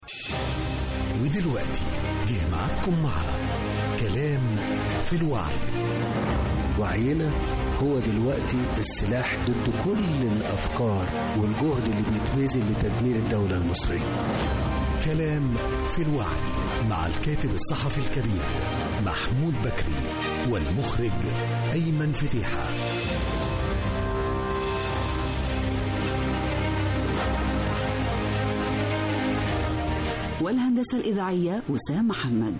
ودلوقتي جه معاكم مع كلام في الوعي وعينا هو دلوقتي السلاح ضد كل الأفكار والجهد اللي بيتبذل لتدمير الدولة المصرية كلام في الوعي مع الكاتب الصحفي الكبير محمود بكري والمخرج أيمن فتيحة والهندسة الإذاعية وسام محمد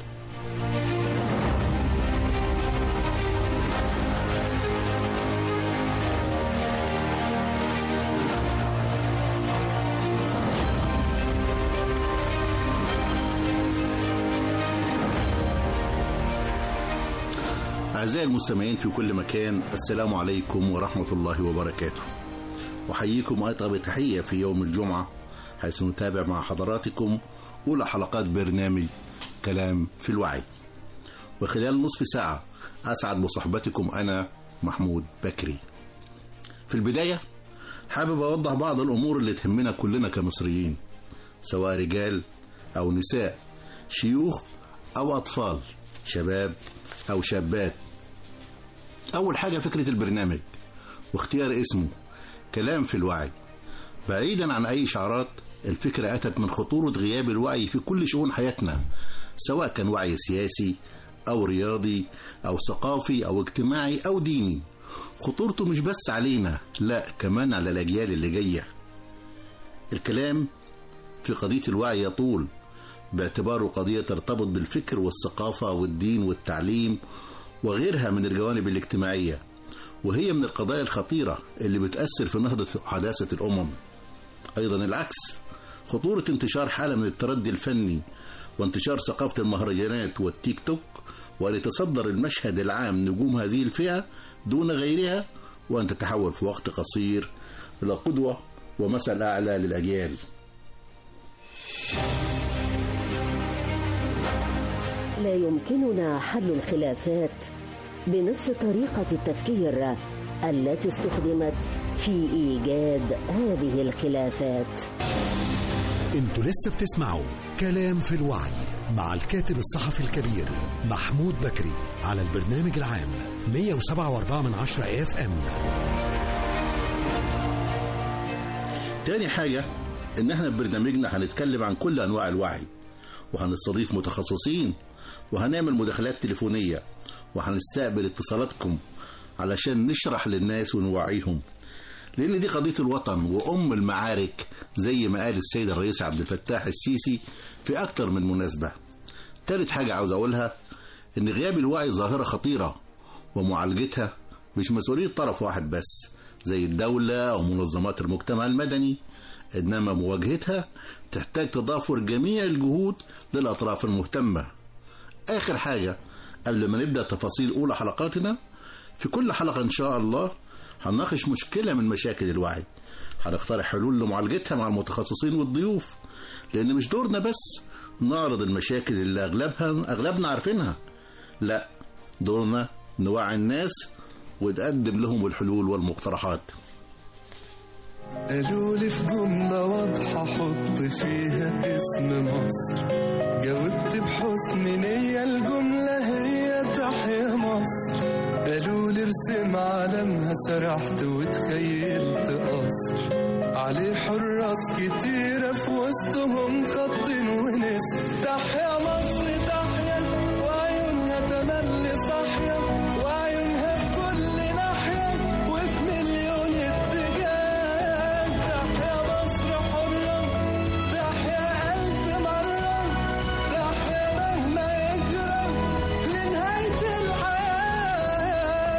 أعزائي المستمعين في كل مكان السلام عليكم ورحمة الله وبركاته أحييكم أطيب تحية في يوم الجمعة حيث نتابع مع حضراتكم أولى حلقات برنامج كلام في الوعي وخلال نصف ساعة أسعد بصحبتكم أنا محمود بكري في البداية حابب أوضح بعض الأمور اللي تهمنا كلنا كمصريين سواء رجال أو نساء شيوخ أو أطفال شباب أو شابات أول حاجة فكرة البرنامج واختيار اسمه كلام في الوعي بعيدا عن أي شعارات الفكرة أتت من خطورة غياب الوعي في كل شؤون حياتنا سواء كان وعي سياسي أو رياضي أو ثقافي أو اجتماعي أو ديني خطورته مش بس علينا لا كمان على الأجيال اللي جاية الكلام في قضية الوعي يطول باعتباره قضية ترتبط بالفكر والثقافة والدين والتعليم وغيرها من الجوانب الاجتماعية وهي من القضايا الخطيرة اللي بتأثر في نهضة حداثة الأمم أيضا العكس خطورة انتشار حالة من التردي الفني وانتشار ثقافة المهرجانات والتيك توك وأن يتصدر المشهد العام نجوم هذه الفئة دون غيرها وأن تتحول في وقت قصير إلى قدوة ومثل أعلى للأجيال لا يمكننا حل الخلافات بنفس طريقة التفكير التي استخدمت في إيجاد هذه الخلافات انتوا لسه بتسمعوا كلام في الوعي مع الكاتب الصحفي الكبير محمود بكري على البرنامج العام 107.4 من عشرة اف ام تاني حاجة إن احنا في برنامجنا هنتكلم عن كل أنواع الوعي وهنستضيف متخصصين وهنعمل مداخلات تليفونية وهنستقبل اتصالاتكم علشان نشرح للناس ونوعيهم لأن دي قضية الوطن وأم المعارك زي ما قال السيد الرئيس عبد الفتاح السيسي في أكتر من مناسبة تالت حاجة عاوز أقولها إن غياب الوعي ظاهرة خطيرة ومعالجتها مش مسؤولية طرف واحد بس زي الدولة أو منظمات المجتمع المدني إنما مواجهتها تحتاج تضافر جميع الجهود للأطراف المهتمة آخر حاجة قبل ما نبدأ تفاصيل أولى حلقاتنا في كل حلقة إن شاء الله هنناقش مشكلة من مشاكل الوعي هنقترح حلول لمعالجتها مع المتخصصين والضيوف لأن مش دورنا بس نعرض المشاكل اللي أغلبها أغلبنا عارفينها لا دورنا نوعي الناس ونقدم لهم الحلول والمقترحات قالوا لي في جملة واضحة حط فيها اسم مصر جاوبت بحسن نية الجملة هي تحيا مصر قالوا لي ارسم علمها سرحت وتخيلت قصر عليه حراس كتيرة في وسطهم خط ونسر تحيا مصر تحيا وعيونها تملي صاحية وعيونها في كل ناحية وفي مليون اتجاه تحيا مصر حرة تحيا ألف مرة تحيا مهما يجرى لنهاية الحياة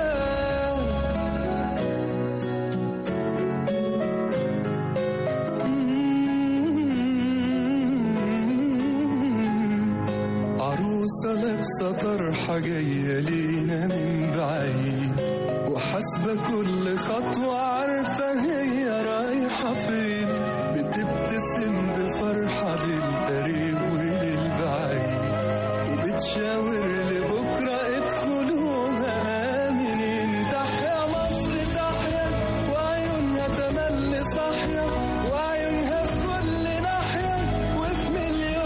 عروسة لابسة طرحة جاية لينا من بعيد وحاسبة كل خطوة عارفة هي رايحة فين بتبتسم بفرحة للقريب وللبعيد وبتشاور لبكرة ادخلوها آمنين تحيا مصر تحيا وعيونها تملي صاحية وعيونها في كل ناحية وفي مليون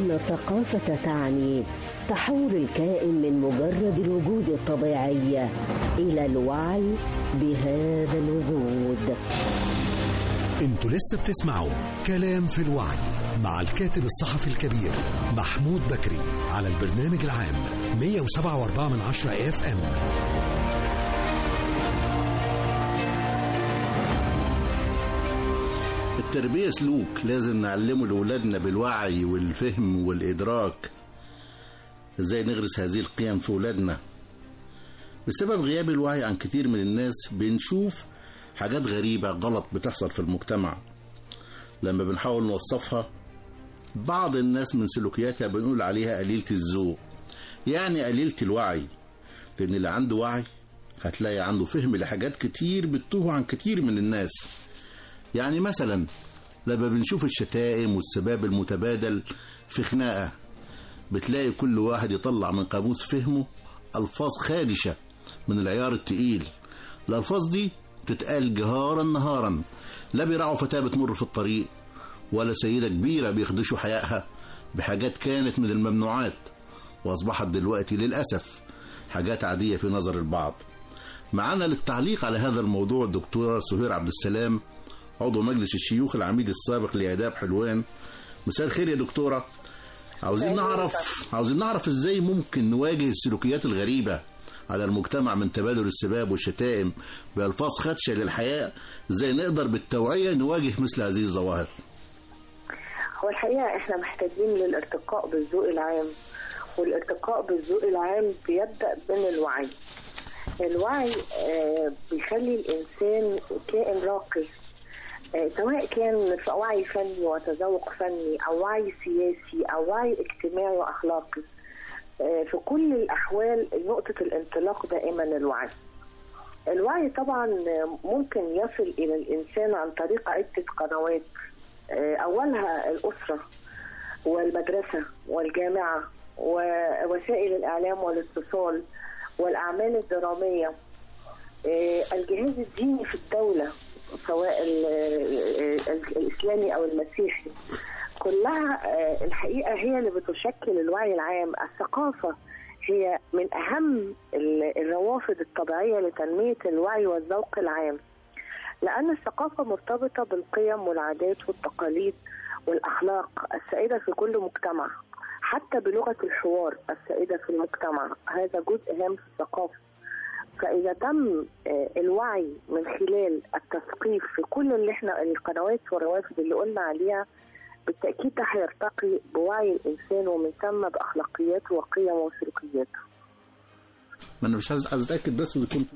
أن الثقافة تعني تحول الكائن من مجرد الوجود الطبيعي إلى الوعي بهذا الوجود انتوا لسه بتسمعوا كلام في الوعي مع الكاتب الصحفي الكبير محمود بكري على البرنامج العام 107.4 من عشرة اف ام التربية سلوك لازم نعلمه لأولادنا بالوعي والفهم والإدراك إزاي نغرس هذه القيم في أولادنا بسبب غياب الوعي عن كتير من الناس بنشوف حاجات غريبة غلط بتحصل في المجتمع لما بنحاول نوصفها بعض الناس من سلوكياتها بنقول عليها قليلة الذوق يعني قليلة الوعي لأن اللي عنده وعي هتلاقي عنده فهم لحاجات كتير بتتوه عن كتير من الناس يعني مثلا لما بنشوف الشتائم والسباب المتبادل في خناقة بتلاقي كل واحد يطلع من قاموس فهمه ألفاظ خادشة من العيار التقيل الألفاظ دي تتقال جهارا نهارا لا بيراعوا فتاة بتمر في الطريق ولا سيدة كبيرة بيخدشوا حيائها بحاجات كانت من الممنوعات وأصبحت دلوقتي للأسف حاجات عادية في نظر البعض معنا للتعليق على هذا الموضوع الدكتورة سهير عبد السلام عضو مجلس الشيوخ العميد السابق لآداب حلوان مساء الخير يا دكتورة عاوزين نعرف عاوزين نعرف ازاي ممكن نواجه السلوكيات الغريبة على المجتمع من تبادل السباب والشتائم بألفاظ خدشة للحياة ازاي نقدر بالتوعية نواجه مثل هذه الظواهر هو الحقيقة احنا محتاجين للارتقاء بالذوق العام والارتقاء بالذوق العام بيبدأ من الوعي الوعي آه، بيخلي الإنسان كائن راقي آه، سواء كان في وعي فني وتذوق فني أو وعي سياسي أو وعي اجتماعي وأخلاقي آه، في كل الأحوال نقطة الانطلاق دائما الوعي الوعي طبعا ممكن يصل إلى الإنسان عن طريق عدة قنوات آه، أولها الأسرة والمدرسة والجامعة ووسائل الإعلام والاتصال والأعمال الدرامية آه، الجهاز الديني في الدولة سواء ال- ال- الإسلامي أو المسيحي كلها آه، الحقيقة هي اللي بتشكل الوعي العام الثقافة هي من أهم ال- الروافد الطبيعية لتنمية الوعي والذوق العام لأن الثقافة مرتبطة بالقيم والعادات والتقاليد والأخلاق السائدة في كل مجتمع حتى بلغة الحوار السائدة في المجتمع هذا جزء هام في الثقافة فإذا تم آه، الوعي من خلال التثقيف في كل اللي احنا القنوات والروافد اللي قلنا عليها بالتأكيد ده هيرتقي بوعي الإنسان ومن ثم بأخلاقياته وقيمه وسلوكياته ما انا مش عايز عايز اتاكد بس يكون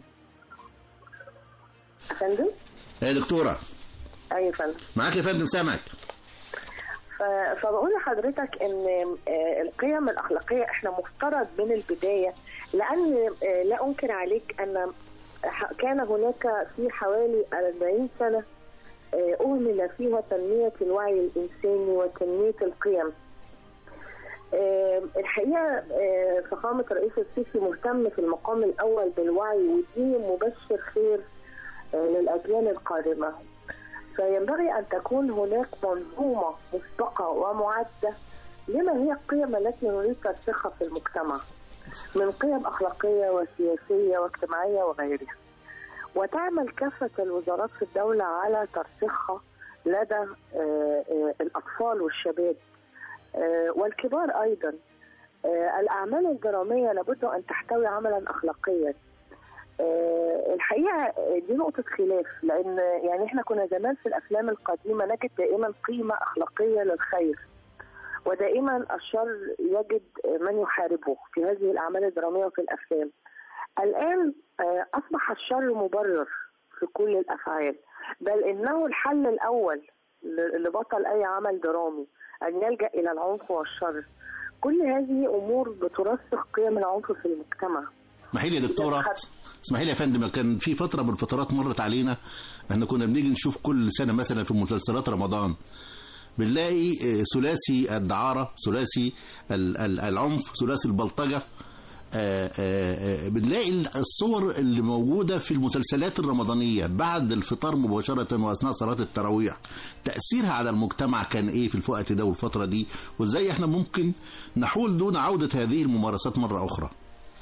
يا فندم؟ يا دكتوره أيوة يا فندم معاك يا فندم سامعك ف- فبقول لحضرتك ان آه، القيم الاخلاقيه احنا مفترض من البدايه لان آه، لا انكر عليك ان ح- كان هناك في حوالي 40 سنه آه، اهمل فيها تنميه الوعي الانساني وتنميه القيم. آه، الحقيقه آه، فخامه الرئيس السيسي مهتم في المقام الاول بالوعي ودي مبشر خير آه، للاجيال القادمه. فينبغي أن تكون هناك منظومة مسبقة ومعدة لما هي القيم التي نريد ترسيخها في المجتمع من قيم أخلاقية وسياسية واجتماعية وغيرها وتعمل كافة الوزارات في الدولة على ترسيخها لدى آه، آه، الأطفال والشباب آه، والكبار أيضا آه، الأعمال الدرامية لابد أن تحتوي عملا أخلاقيا آه، الحقيقه آه، دي نقطه خلاف لان يعني احنا كنا زمان في الافلام القديمه نجد دائما قيمه اخلاقيه للخير ودائما الشر يجد من يحاربه في هذه الاعمال الدراميه وفي الافلام الان آه، اصبح الشر مبرر في كل الافعال بل انه الحل الاول ل- لبطل اي عمل درامي ان يلجا الى العنف والشر كل هذه امور بترسخ قيم العنف في المجتمع اسمحي لي يا دكتوره اسمحي لي يا فندم كان في فتره من الفترات مرت علينا احنا كنا بنيجي نشوف كل سنه مثلا في مسلسلات رمضان بنلاقي آه، ثلاثي الدعاره ثلاثي ال- ال- العنف ثلاثي البلطجه آه، آه، آه، بنلاقي الصور اللي موجودة في المسلسلات الرمضانية بعد الفطار مباشرة وأثناء صلاة التراويح تأثيرها على المجتمع كان إيه في الوقت ده والفترة دي وإزاي إحنا ممكن نحول دون عودة هذه الممارسات مرة أخرى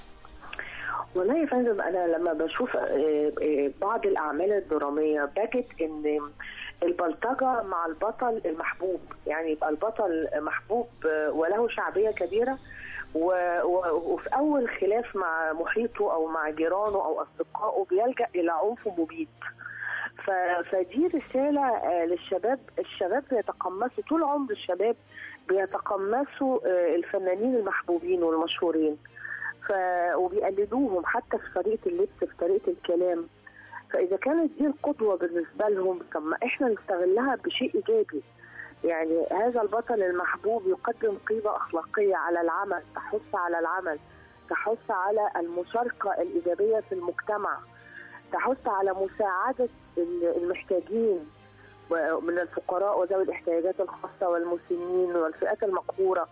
والله يا فندم انا لما بشوف آه، آه، بعض الاعمال الدراميه بجد ان البلطجه مع البطل المحبوب يعني يبقى البطل محبوب آه، وله شعبيه كبيره و- و- وفي اول خلاف مع محيطه او مع جيرانه او اصدقائه بيلجا الى عنف مبيد ف- فدي رساله آه، للشباب الشباب بيتقمصوا طول عمر الشباب بيتقمصوا آه، الفنانين المحبوبين والمشهورين ف... وبيقلدوهم حتى في طريقه اللبس في طريقه الكلام فاذا كانت دي القدوه بالنسبه لهم طب ما احنا نستغلها بشيء ايجابي يعني هذا البطل المحبوب يقدم قيمه اخلاقيه على العمل تحث على العمل تحث على المشاركه الايجابيه في المجتمع تحث على مساعده ال- المحتاجين و- من الفقراء وذوي الاحتياجات الخاصه والمسنين والفئات المقهوره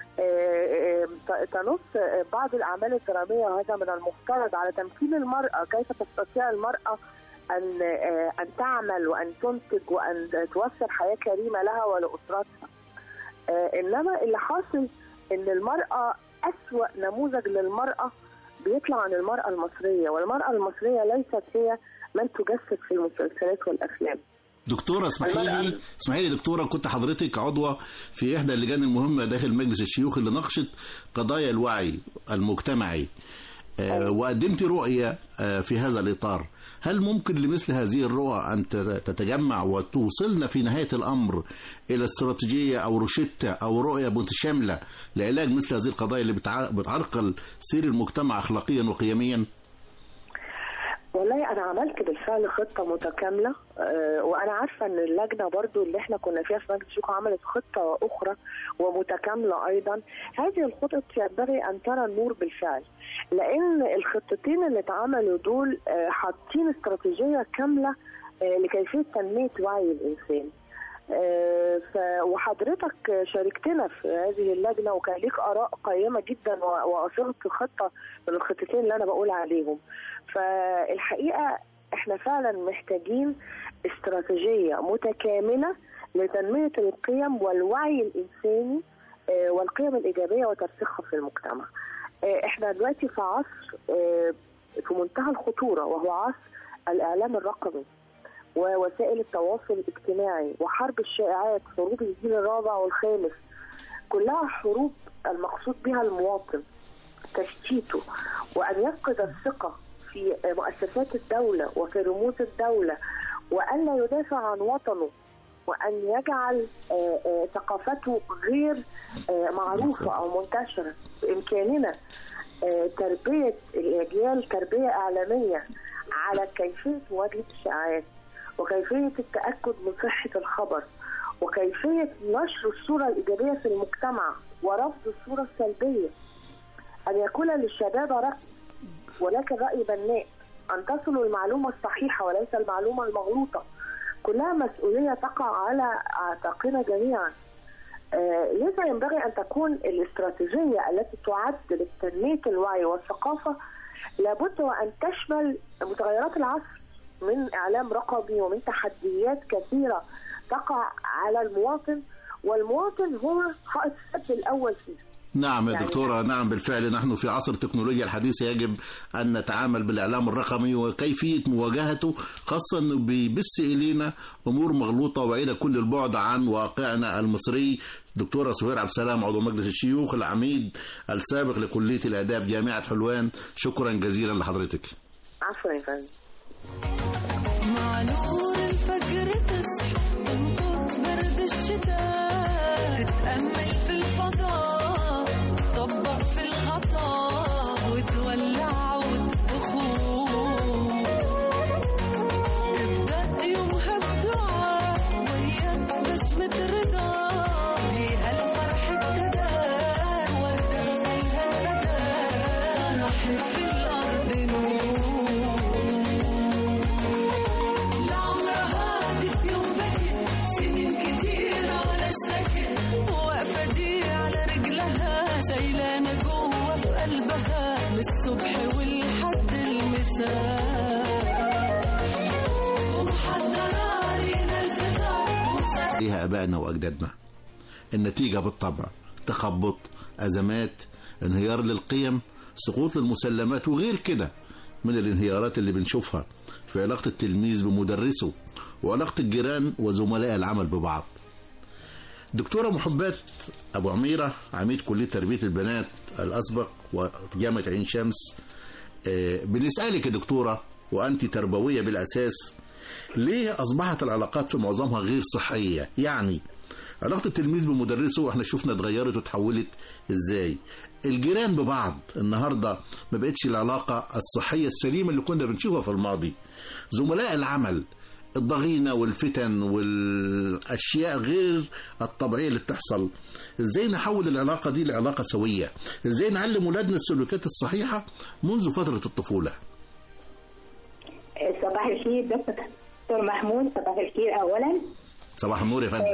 آه، آه، تنص بعض الأعمال الدرامية وهذا من المفترض على تمكين المرأة كيف تستطيع المرأة أن آه، أن تعمل وأن تنتج وأن توفر حياة كريمة لها ولأسرتها آه، إنما اللي حاصل إن المرأة أسوأ نموذج للمرأة بيطلع عن المرأة المصرية والمرأة المصرية ليست هي من تجسد في المسلسلات والأفلام دكتورة اسمحي لي اسمحي لي دكتورة كنت حضرتك عضوة في إحدى اللجان المهمة داخل مجلس الشيوخ اللي ناقشت قضايا الوعي المجتمعي آه، وقدمت رؤية آه، في هذا الإطار هل ممكن لمثل هذه الرؤى أن تت- تتجمع وتوصلنا في نهاية الأمر إلى استراتيجية أو روشتة أو رؤية متشاملة لعلاج مثل هذه القضايا اللي بتع- بتعرقل سير المجتمع أخلاقيا وقيميا؟ والله انا عملت بالفعل خطه متكامله آه، وانا عارفه ان اللجنه برضو اللي احنا كنا فيها في مجلس الشيوخ عملت خطه اخرى ومتكامله ايضا هذه الخطط ينبغي ان ترى النور بالفعل لان الخطتين اللي اتعملوا دول آه، حاطين استراتيجيه كامله آه، لكيفيه تنميه وعي الانسان آه، ف- وحضرتك شاركتنا في هذه اللجنه وكان ليك اراء قيمه جدا و- واصغت خطه من الخطتين اللي انا بقول عليهم فالحقيقه احنا فعلا محتاجين استراتيجيه متكامله لتنميه القيم والوعي الانساني آه، والقيم الايجابيه وترسيخها في المجتمع. آه، احنا دلوقتي في عصر آه، في منتهى الخطوره وهو عصر الاعلام الرقمي ووسائل التواصل الاجتماعي وحرب الشائعات حروب الجيل الرابع والخامس كلها حروب المقصود بها المواطن تشتيته وأن يفقد الثقة في مؤسسات الدولة وفي رموز الدولة وأن لا يدافع عن وطنه وأن يجعل آه، آه، ثقافته غير آه، معروفة أو منتشرة بإمكاننا آه، تربية الأجيال تربية إعلامية على كيفية مواجهة الشائعات وكيفية التأكد من صحة الخبر وكيفية نشر الصورة الإيجابية في المجتمع ورفض الصورة السلبية أن يكون للشباب رأي ولكن رأي بناء أن تصلوا المعلومة الصحيحة وليس المعلومة المغلوطة كلها مسؤولية تقع على عاتقنا جميعا آه، لذا ينبغي أن تكون الاستراتيجية التي تعد لتنمية الوعي والثقافة لابد وأن تشمل متغيرات العصر من إعلام رقمي ومن تحديات كثيرة تقع على المواطن والمواطن هو حائط السد الأول فيه نعم يا يعني دكتورة نعم بالفعل نحن في عصر التكنولوجيا الحديثة يجب أن نتعامل بالإعلام الرقمي وكيفية مواجهته خاصة أنه بيبث إلينا أمور مغلوطة وبعيدة كل البعد عن واقعنا المصري دكتورة سهير عبد السلام عضو مجلس الشيوخ العميد السابق لكلية الآداب جامعة حلوان شكرا جزيلا لحضرتك عفوا يا فندم مع نور الفجر تصحى تنطر برد الشتاء تتأمل في الفضاء طبق في الغطاء وتولع وتخوف تبدأ يومها بدعاء وياك بسمة رضا فيها الفرح ابتدى وردة زيها ندى راح في الأرض نور لعمرها دي في يوم بكت سنين كتير على اشتكت واقفة دي على رجلها شايلانة جوه في قلبها الصبح ولحد المساء ومحضرة علينا الفطار وسهر ليها ابائنا واجدادنا النتيجه بالطبع تخبط ازمات انهيار للقيم سقوط للمسلمات وغير كده من الانهيارات اللي بنشوفها في علاقه التلميذ بمدرسه وعلاقه الجيران وزملاء العمل ببعض دكتورة محبات أبو عميرة عميد كلية تربية البنات الأسبق وجامعة عين شمس آه، بنسألك يا دكتورة وأنت تربوية بالأساس ليه أصبحت العلاقات في معظمها غير صحية يعني علاقة التلميذ بمدرسه احنا شفنا اتغيرت وتحولت ازاي الجيران ببعض النهاردة ما بقتش العلاقة الصحية السليمة اللي كنا بنشوفها في الماضي زملاء العمل الضغينة والفتن والأشياء غير الطبيعية اللي بتحصل ازاي نحول العلاقة دي لعلاقة سوية ازاي نعلم ولادنا السلوكيات الصحيحة منذ فترة الطفولة صباح الخير دكتور محمود صباح الخير اولا صباح النور يا فندم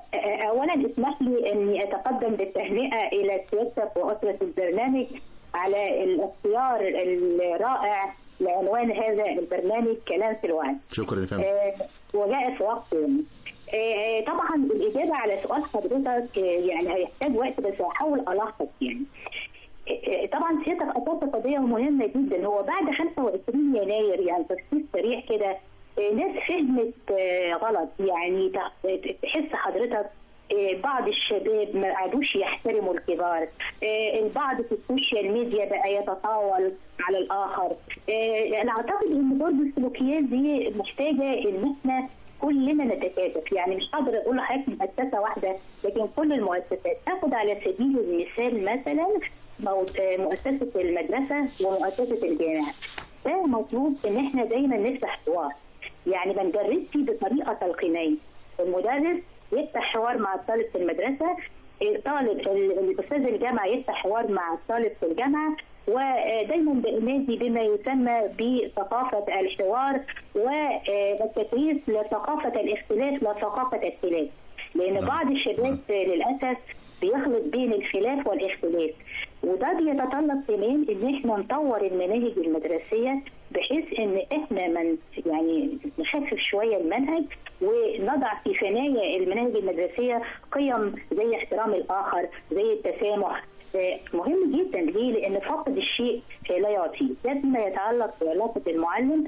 اولا اسمح لي اني اتقدم بالتهنئه الى سيادتك واسره البرنامج على الاختيار الرائع لعنوان هذا البرنامج كلام في الوعي شكرا يا فندم آه، وجاء في وقته يعني. آه، طبعا الاجابه على سؤال حضرتك آه، يعني هيحتاج وقت بس هحاول الخص يعني آه، طبعا سيادتك اثرت قضيه مهمه جدا هو بعد 25 يناير يعني تفسير سريع كده آه، ناس فهمت آه، غلط يعني تح- تحس حضرتك آه، بعض الشباب ما عادوش يحترموا الكبار آه، البعض في السوشيال ميديا بقى يتطاول على الاخر آه، انا اعتقد ان برضه السلوكيات دي محتاجه ان احنا كلنا نتكاتف يعني مش قادر اقول لحضرتك مؤسسه واحده لكن كل المؤسسات اخد على سبيل المثال مثلا مو- آه، مؤسسه المدرسه ومؤسسه الجامعه ده مطلوب ان احنا دايما نفتح حوار يعني ما نجربش بطريقه تلقينيه المدرس يفتح حوار مع الطالب في المدرسه الطالب ال- الاستاذ الجامعه يفتح حوار مع الطالب في الجامعه ودايما بنادي بما يسمى بثقافه الحوار والتكريس لثقافه الاختلاف لا ثقافه الخلاف لان نعم. بعض الشباب للاسف بيخلط بين الخلاف والاختلاف وده بيتطلب كمان ان احنا نطور المناهج المدرسيه بحيث ان احنا من يعني نخفف شويه المنهج ونضع في ثنايا المناهج المدرسيه قيم زي احترام الاخر زي التسامح آه، مهم جدا ليه؟ لان فقد الشيء آه، لا يعطيه، ده فيما يتعلق بعلاقه المعلم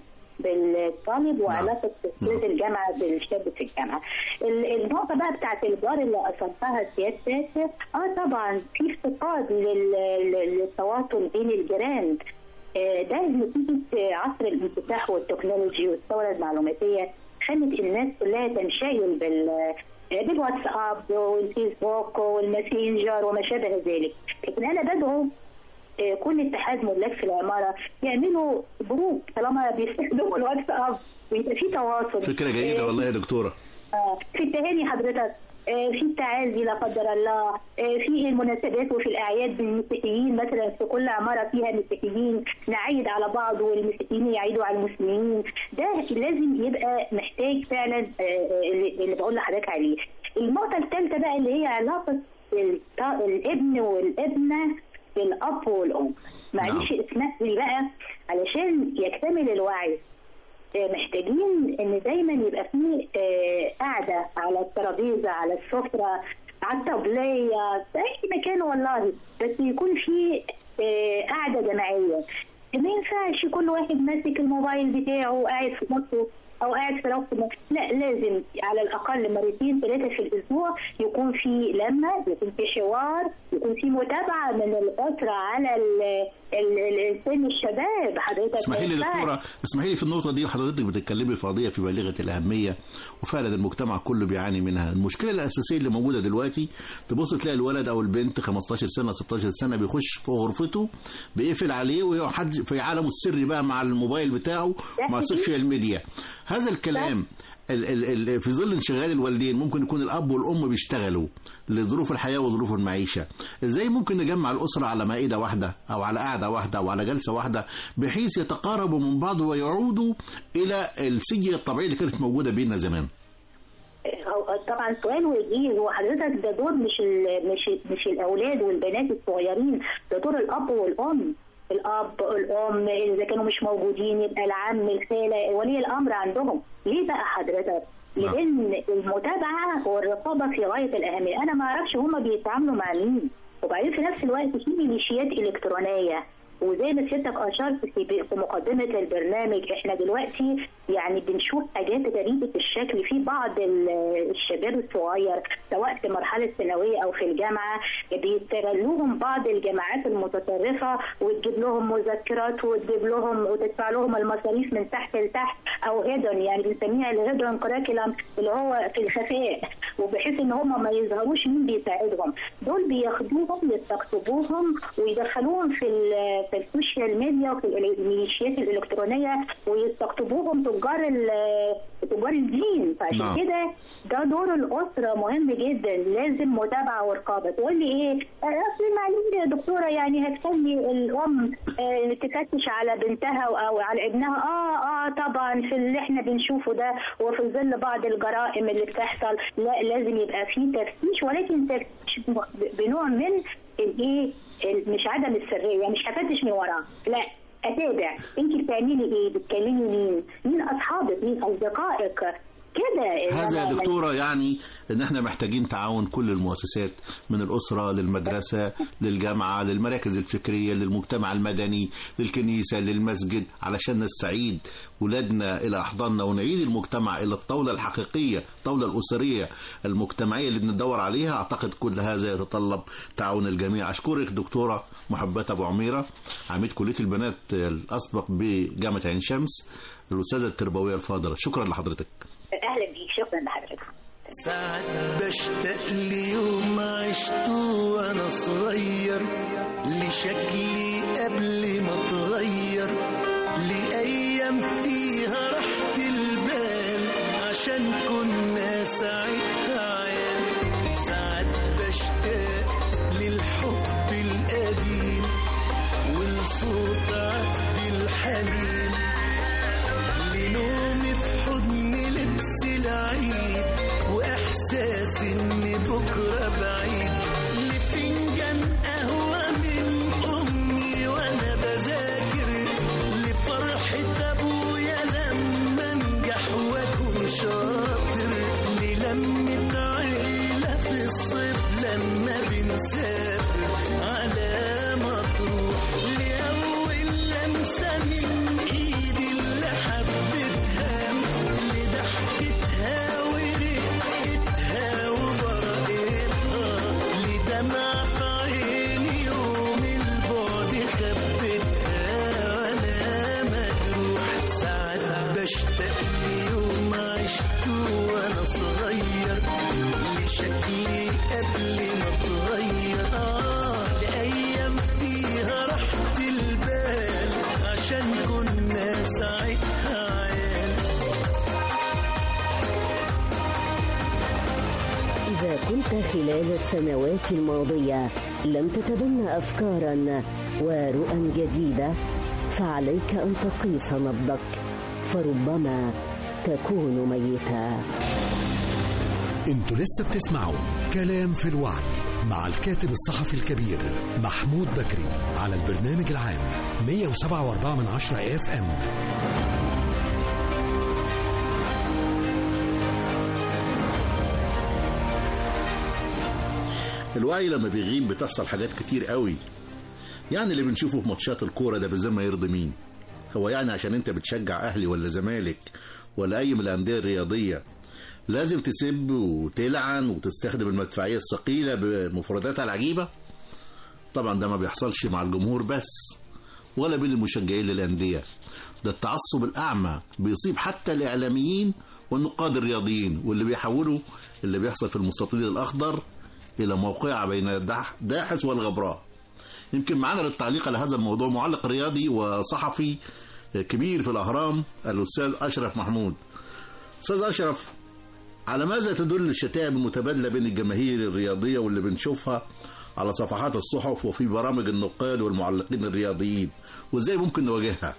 بالطالب وعلاقه استاذ الجامعه بالشاب في الجامعه. ال- النقطه بقى بتاعت الجار اللي اثرتها سيادتك اه طبعا في افتقاد لل- لل- للتواصل بين الجيران آه، ده نتيجه عصر الانفتاح والتكنولوجي والثوره المعلوماتيه خلت الناس كلها تنشغل بال بالواتساب والفيسبوك والماسنجر وما شابه ذلك لكن انا بدعو آه، كل اتحاد ملاك في العماره يعملوا جروب طالما بيستخدموا الواتساب ويبقى في تواصل فكرة جيدة آه، والله يا دكتورة آه، في التهاني حضرتك آه، في التعازي لا قدر الله آه، في المناسبات وفي الاعياد بالمسيحيين مثلا في كل عماره فيها مسيحيين نعيد على بعض والمسيحيين يعيدوا على المسلمين ده لازم يبقى محتاج فعلا آه، آه، اللي اللي بقول لحضرتك عليه النقطه الثالثه بقى اللي هي علاقه الط- الابن والابنه بالاب والام معلش اسمح لي بقى علشان يكتمل الوعي آه، محتاجين ان دايما يبقى في آه، قاعده على الترابيزه على السفره على الطبليه في اي مكان والله بس يكون في آه، قاعده جماعيه ما ينفعش كل واحد ماسك الموبايل بتاعه وقاعد في مصر او قاعد في روضه لا لازم على الاقل مرتين ثلاثه في الاسبوع يكون في لمه يكون في حوار يكون في متابعه من الاسره على ال- ال- ال- سن الشباب حضرتك اسمحي لي ما يا ينفعش. دكتورة اسمحي لي في النقطة دي حضرتك بتتكلمي في قضية في بالغة الأهمية وفعلا المجتمع كله بيعاني منها المشكلة الأساسية اللي موجودة دلوقتي تبص تلاقي الولد أو البنت 15 سنة 16 سنة بيخش في غرفته بيقفل عليه ويقعد في عالمه السري بقى مع الموبايل بتاعه مع السوشيال ميديا هذا الكلام ال ال ال في ظل انشغال الوالدين ممكن يكون الاب والام بيشتغلوا لظروف الحياه وظروف المعيشه ازاي ممكن نجمع الاسره على مائده واحده او على قعده واحده او على جلسه واحده بحيث يتقاربوا من بعض ويعودوا الى السجيه الطبيعيه اللي كانت موجوده بيننا زمان هو طبعا سؤال وجيه هو حضرتك ده دور مش ال مش مش الاولاد والبنات الصغيرين ده دور الاب والام الاب الام اذا كانوا مش موجودين يبقى العم الخاله ولي الامر عندهم ليه بقى حضرتك نعم. لان المتابعه والرقابه في غايه الاهميه انا ما اعرفش هما بيتعاملوا مع مين وبعدين في نفس الوقت في ميليشيات الكترونيه وزي ما سيادتك اشرت في في مقدمه البرنامج احنا دلوقتي يعني بنشوف حاجات غريبه الشكل في بعض ال- الشباب الصغير سواء في مرحله الثانويه او في الجامعه بيستغلوهم بعض الجماعات المتطرفه وتجيب لهم مذكرات وتجيب لهم وتدفع لهم المصاريف من تحت لتحت او هيدن يعني بنسميها الهيدن كراكلم اللي هو في الخفاء وبحيث ان هم ما يظهروش مين بيساعدهم دول بياخدوهم يستقطبوهم ويدخلوهم في ال- في السوشيال ميديا وفي ال- الميليشيات الالكترونيه ويستقطبوهم تجار ال- تجار الدين فعشان نعم. كده ده دور الاسره مهم جدا لازم متابعه ورقابه تقول لي ايه آه، اصل معلش يا دكتوره يعني هتخلي الام آه، تفتش على بنتها او على ابنها اه اه طبعا في اللي احنا بنشوفه ده وفي ظل بعض الجرائم اللي بتحصل لا لازم يبقى في تفتيش ولكن تفتيش ب- بنوع من الايه ال- مش عدم السريه مش هفتش من وراه لا اتابع انت بتعملي ايه بتكلمي مين مين اصحابك مين اصدقائك كده هذا يا إنما- دكتورة يعني ان احنا محتاجين تعاون كل المؤسسات من الأسرة للمدرسة للجامعة للمراكز الفكرية للمجتمع المدني للكنيسة للمسجد علشان نستعيد ولادنا إلى أحضاننا ونعيد المجتمع إلى الطاولة الحقيقية الطاولة الأسرية المجتمعية اللي بندور عليها أعتقد كل هذا يتطلب تعاون الجميع أشكرك دكتورة محبات أبو عميرة عميد كلية البنات الأسبق بجامعة عين شمس الأستاذة التربوية الفاضلة شكرا لحضرتك اهلا بيك شكرا لحضرتك ساعات بشتاق ليوم عشته وانا صغير لشكلي قبل ما اتغير لأيام فيها راحة البال عشان كنا ساعتها عيال ساعات بشتاق للحب القديم والصوت عبد الحليم لنومي في حضن لبس العيد واحساس ان بكره بعيد لفنجان قهوه من امي وانا بذاكر لفرحه ابويا لما انجح واكون شاطر للمه عيله في الصيف لما بنسافر على مطروح لاول لمسه من ايدي اللي حبيتها لضحكتها ورقتها وبرقتها لدمع في عيني يوم البعد خبتها وانا مجروح ساعات بشتاق ليوم عشته وانا صغير لشكلي قبل ما اتغير آه لأيام فيها راحة البال عشان كنا ساعتها عيال إذا كنت خلال السنوات الماضية لم تتبنى أفكارا ورؤى جديدة فعليك أن تقيس نبضك فربما تكون ميتا انتوا لسه بتسمعوا كلام في الوعي مع الكاتب الصحفي الكبير محمود بكري على البرنامج العام 107.4 من عشرة اف ام الوعي لما بيغيب بتحصل حاجات كتير قوي يعني اللي بنشوفه في ماتشات الكورة ده بالذات ما يرضي مين هو يعني عشان انت بتشجع اهلي ولا زمالك ولا اي من الانديه الرياضيه لازم تسب وتلعن وتستخدم المدفعيه الثقيله بمفرداتها العجيبه طبعا ده ما بيحصلش مع الجمهور بس ولا بين المشجعين للانديه ده التعصب الاعمى بيصيب حتى الاعلاميين والنقاد الرياضيين واللي بيحولوا اللي بيحصل في المستطيل الاخضر الى موقعه بين الدح- داحس والغبراء يمكن معانا للتعليق على هذا الموضوع معلق رياضي وصحفي كبير في الأهرام الأستاذ أشرف محمود أستاذ أشرف على ماذا تدل الشتائم المتبادلة بين الجماهير الرياضية واللي بنشوفها على صفحات الصحف وفي برامج النقاد والمعلقين الرياضيين وازاي ممكن نواجهها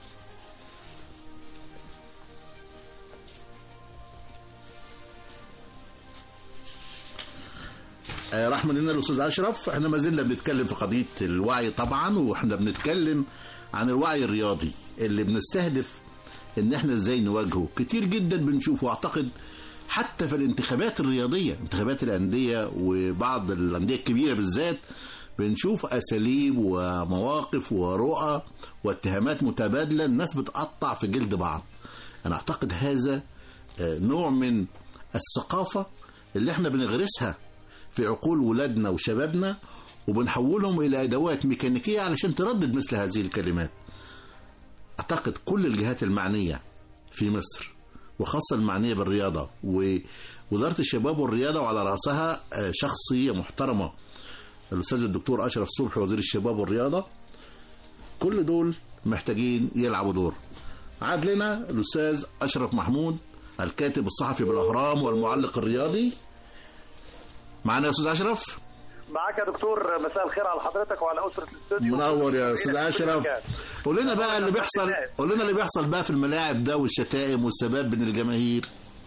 آه، رحمة لنا الأستاذ أشرف احنا ما زلنا بنتكلم في قضية الوعي طبعا واحنا بنتكلم عن الوعي الرياضي اللي بنستهدف ان احنا ازاي نواجهه كتير جدا بنشوفه واعتقد حتى في الانتخابات الرياضية انتخابات الأندية وبعض الأندية الكبيرة بالذات بنشوف أساليب ومواقف ورؤى واتهامات متبادلة الناس بتقطع في جلد بعض أنا أعتقد هذا آه، نوع من الثقافة اللي احنا بنغرسها في عقول ولادنا وشبابنا وبنحولهم إلى أدوات ميكانيكية علشان تردد مثل هذه الكلمات أعتقد كل الجهات المعنية في مصر وخاصة المعنية بالرياضة ووزارة الشباب والرياضة وعلى رأسها آه، شخصية محترمة الأستاذ الدكتور أشرف صبحي وزير الشباب والرياضة كل دول محتاجين يلعبوا دور عاد لنا الأستاذ أشرف محمود الكاتب الصحفي بالأهرام والمعلق الرياضي معنا يا أستاذ أشرف معاك يا دكتور مساء الخير على حضرتك وعلى اسره الاستوديو منور يا أستاذ أشرف قول لنا بقى اللي بيحصل قول لنا اللي بيحصل بقى في الملاعب ده والشتائم والسباب بين الجماهير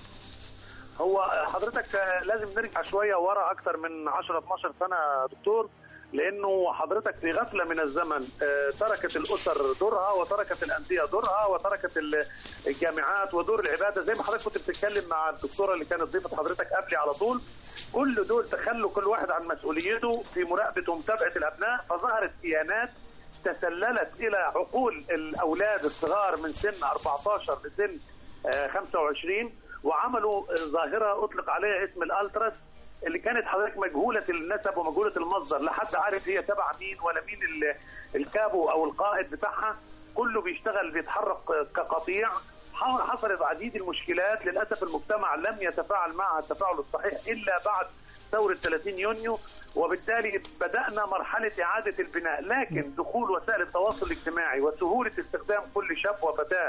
هو حضرتك لازم نرجع شويه ورا اكتر من 10 12 سنه يا دكتور لانه حضرتك في غفله من الزمن آه، تركت الاسر دورها وتركت الانديه دورها وتركت ال- الجامعات ودور العباده زي ما حضرتك كنت بتتكلم مع الدكتوره اللي كانت ضيفه حضرتك قبلي على طول كل دول تخلوا كل واحد عن مسؤوليته في مراقبه ومتابعه الابناء فظهرت كيانات تسللت الى عقول الاولاد الصغار من سن 14 لسن آه، 25 وعملوا آه، ظاهره اطلق عليها اسم الالتراس اللي كانت حضرتك مجهوله النسب ومجهوله المصدر لا حد عارف هي تبع مين ولا مين ال- الكابو او القائد بتاعها كله بيشتغل بيتحرك كقطيع ح- حصلت عديد المشكلات للاسف المجتمع لم يتفاعل معها التفاعل الصحيح الا بعد ثوره 30 يونيو وبالتالي بدانا مرحله اعاده البناء لكن دخول وسائل التواصل الاجتماعي وسهوله استخدام كل شاب وفتاه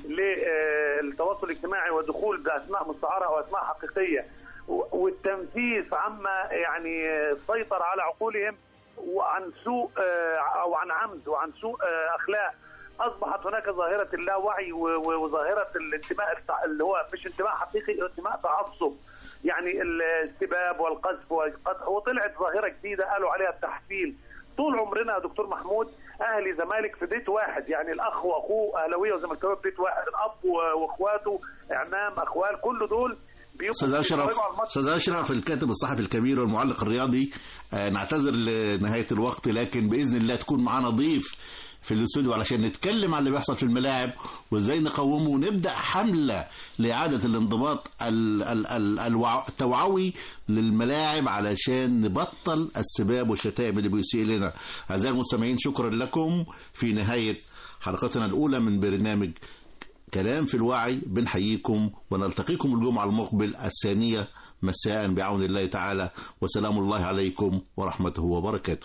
للتواصل الاجتماعي ودخول باسماء مستعاره او اسماء حقيقيه و- والتنفيذ عما يعني سيطر على عقولهم وعن سوء آه، او عن عمد وعن سوء آه، اخلاق اصبحت هناك ظاهره اللاوعي و- و- وظاهره الانتماء التع- اللي هو مش انتماء حقيقي انتماء تعصب يعني الاستباب والقذف والقطع وطلعت ظاهره جديده قالوا عليها التحفيل طول عمرنا يا دكتور محمود اهلي زمالك في بيت واحد يعني الاخ واخوه اهلاويه وزملكاويه في بيت واحد الاب و- واخواته اعمام اخوال كل دول بيبقوا استاذ اشرف بيتفرجوا على الماتش. استاذ اشرف الكاتب الصحفي الكبير والمعلق الرياضي آه، نعتذر لنهايه الوقت لكن باذن الله تكون معانا ضيف في الاستوديو علشان نتكلم عن اللي بيحصل في الملاعب وازاي نقومه ونبدا حمله لاعاده الانضباط ال- ال- ال- الوع- التوعوي للملاعب علشان نبطل السباب والشتائم اللي بيسيء لنا اعزائي المستمعين شكرا لكم في نهايه حلقتنا الاولى من برنامج كلام في الوعي بنحييكم ونلتقيكم الجمعة المقبل الثانية مساء بعون الله تعالى وسلام الله عليكم ورحمته وبركاته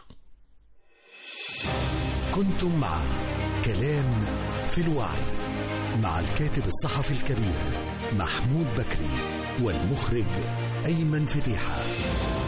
كنتم مع كلام في الوعي مع الكاتب الصحفي الكبير محمود بكري والمخرج أيمن فتيحة